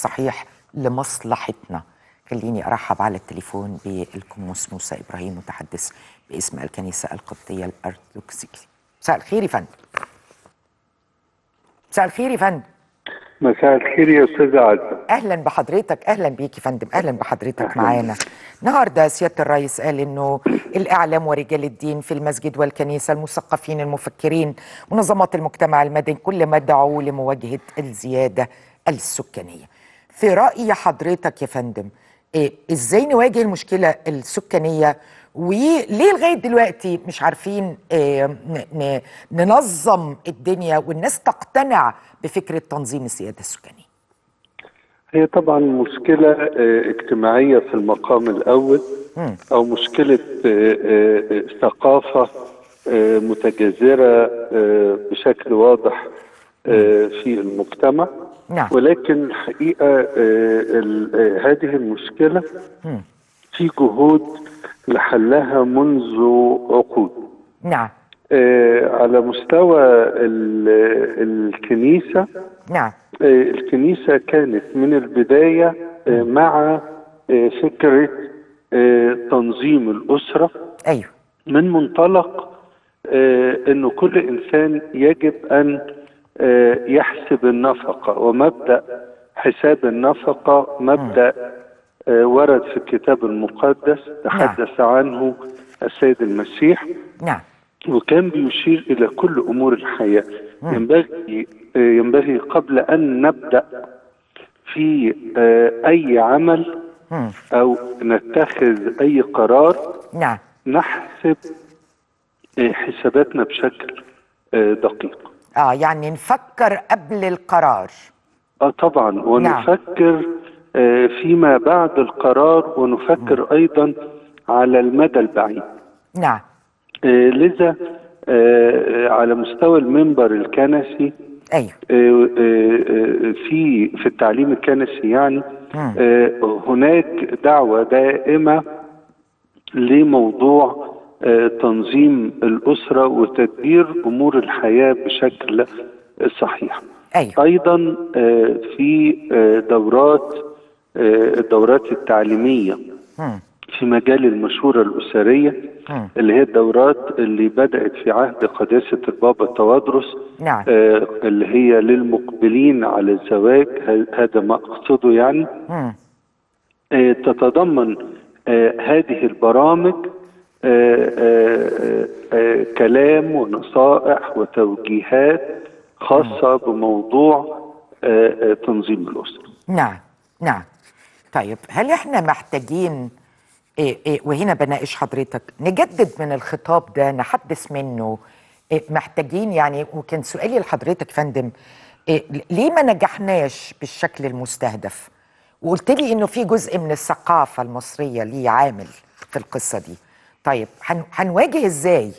صحيح لمصلحتنا خليني ارحب على التليفون بالقمص موسى ابراهيم متحدث باسم الكنيسه القبطيه الارثوذكسيه مساء الخير يا فندم مساء الخير يا فندم مساء الخير يا استاذ عزه اهلا بحضرتك اهلا بيك يا فندم اهلا بحضرتك معانا النهارده سياده الرئيس قال انه الاعلام ورجال الدين في المسجد والكنيسه المثقفين المفكرين منظمات المجتمع المدني كل ما دعوا لمواجهه الزياده السكانيه في راي حضرتك يا فندم إيه ازاي نواجه المشكله السكانيه وليه لغايه دلوقتي مش عارفين إيه ن- ن- ننظم الدنيا والناس تقتنع بفكره تنظيم الزياده السكانيه هي طبعا مشكله آه، اجتماعيه في المقام الاول مم. او مشكله آه، آه، ثقافه آه، متجذره آه، بشكل واضح آه، في المجتمع نعم ولكن الحقيقه آه، ال- آه، هذه المشكله مم. في جهود لحلها منذ عقود نعم آه، على مستوى ال- الكنيسه نعم آه، الكنيسة كانت من البداية آه، مع آه، فكرة آه، تنظيم الأسرة ايوه من منطلق آه، أنه كل إنسان يجب أن آه، يحسب النفقة ومبدأ حساب النفقة مبدأ آه، ورد في الكتاب المقدس تحدث عنه السيد المسيح نعم وكان بيشير الى كل امور الحياه ينبغي ينبغي قبل ان نبدا في آه، اي عمل مم. او نتخذ اي قرار نعم نحسب آه، حساباتنا بشكل آه، دقيق اه يعني نفكر قبل القرار اه طبعا ونفكر آه، فيما بعد القرار ونفكر ايضا على المدى البعيد نعم آه، لذا آه، على مستوى المنبر الكنسي ايوه آه، آه، في في التعليم الكنسي يعني مم. آه، هناك دعوة دائمة لموضوع آه، تنظيم الأسرة وتدبير أمور الحياة بشكل صحيح ايوه أيضا آه، في آه، دورات آه، الدورات التعليمية مم. في مجال المشورة الأسرية مم. اللي هي الدورات اللي بدأت في عهد قداسة البابا توادرس نعم آه، اللي هي للمقبلين على الزواج ه- هذا ما أقصده يعني مم. آه، تتضمن آه، هذه البرامج آه، آه، آه، كلام ونصائح وتوجيهات خاصة بموضوع آه، آه، تنظيم الأسرة نعم نعم طيب هل احنا محتاجين إيه إيه وهنا بناقش حضرتك نجدد من الخطاب ده نحدث منه إيه محتاجين يعني وكان سؤالي لحضرتك يا فندم إيه ليه ما نجحناش بالشكل المستهدف وقلت لي انه في جزء من الثقافه المصريه ليه عامل في القصه دي طيب هن- هنواجه ازاي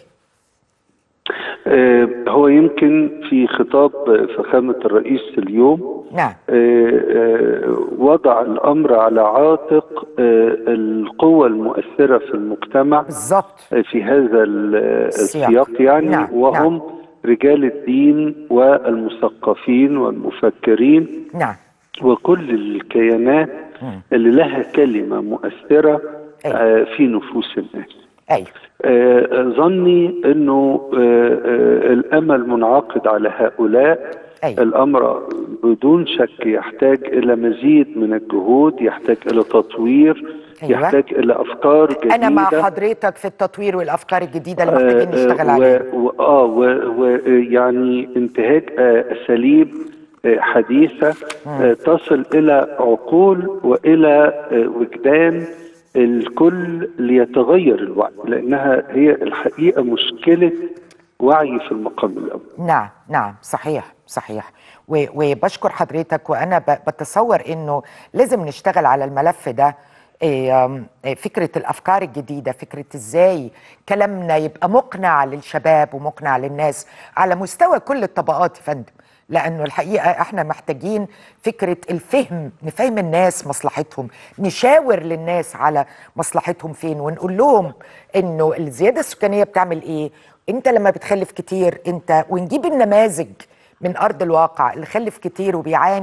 آه، هو يمكن في خطاب فخامة الرئيس اليوم نعم آه، آه، وضع الأمر على عاتق آه، القوة المؤثرة في المجتمع بالظبط في هذا ال- السياق. السياق يعني نعم، وهم نعم. رجال الدين والمثقفين والمفكرين نعم وكل الكيانات مم. اللي لها كلمة مؤثرة أيوة. آه، في نفوس الناس ايوه آه، ظني انه آه، آه، الامل منعقد على هؤلاء أيوة. الامر بدون شك يحتاج الى مزيد من الجهود يحتاج الى تطوير أيوة. يحتاج الى افكار جديده انا مع حضرتك في التطوير والافكار الجديده اللي محتاجين نشتغل آه، عليها و- و- اه ويعني انتهاج آه، اساليب آه، حديثه آه، تصل الى عقول والى آه، وجدان الكل ليتغير الوعي لانها هي الحقيقه مشكله وعي في المقام الاول نعم نعم صحيح صحيح و- وبشكر حضرتك وانا ب- بتصور انه لازم نشتغل على الملف ده إيه، آم، إيه، فكرة الأفكار الجديدة فكرة إزاي كلامنا يبقى مقنع للشباب ومقنع للناس على مستوى كل الطبقات يا فندم لأنه الحقيقة إحنا محتاجين فكرة الفهم نفهم الناس مصلحتهم نشاور للناس على مصلحتهم فين ونقول لهم إنه الزيادة السكانية بتعمل إيه أنت لما بتخلف كتير أنت ونجيب النماذج من ارض الواقع اللي خلف كتير وبيعاني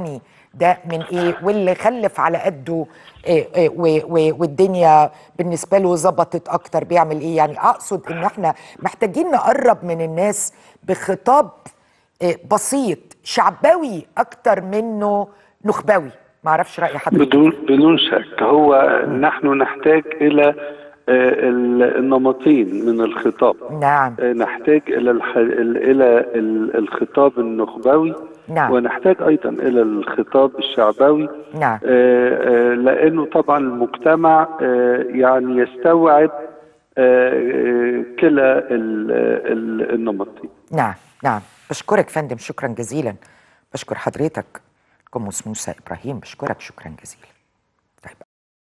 ده من ايه واللي خلف على قده إيه إيه و- و- والدنيا بالنسبه له ظبطت اكتر بيعمل ايه يعني اقصد ان احنا محتاجين نقرب من الناس بخطاب إيه بسيط شعبوي اكتر منه نخبوي ما اعرفش راي حضرتك بدون بدون شك هو نحن نحتاج الى آه، ال- النمطين من الخطاب نعم آه، نحتاج الى الح... ال- الى ال- الخطاب النخبوي نعم. ونحتاج ايضا الى الخطاب الشعبوي نعم. آه، آه، لانه طبعا المجتمع آه، يعني يستوعب آه، آه، كلا ال- ال- النمطين نعم نعم بشكرك فندم شكرا جزيلا بشكر حضرتك قمص موسى ابراهيم بشكرك شكرا جزيلا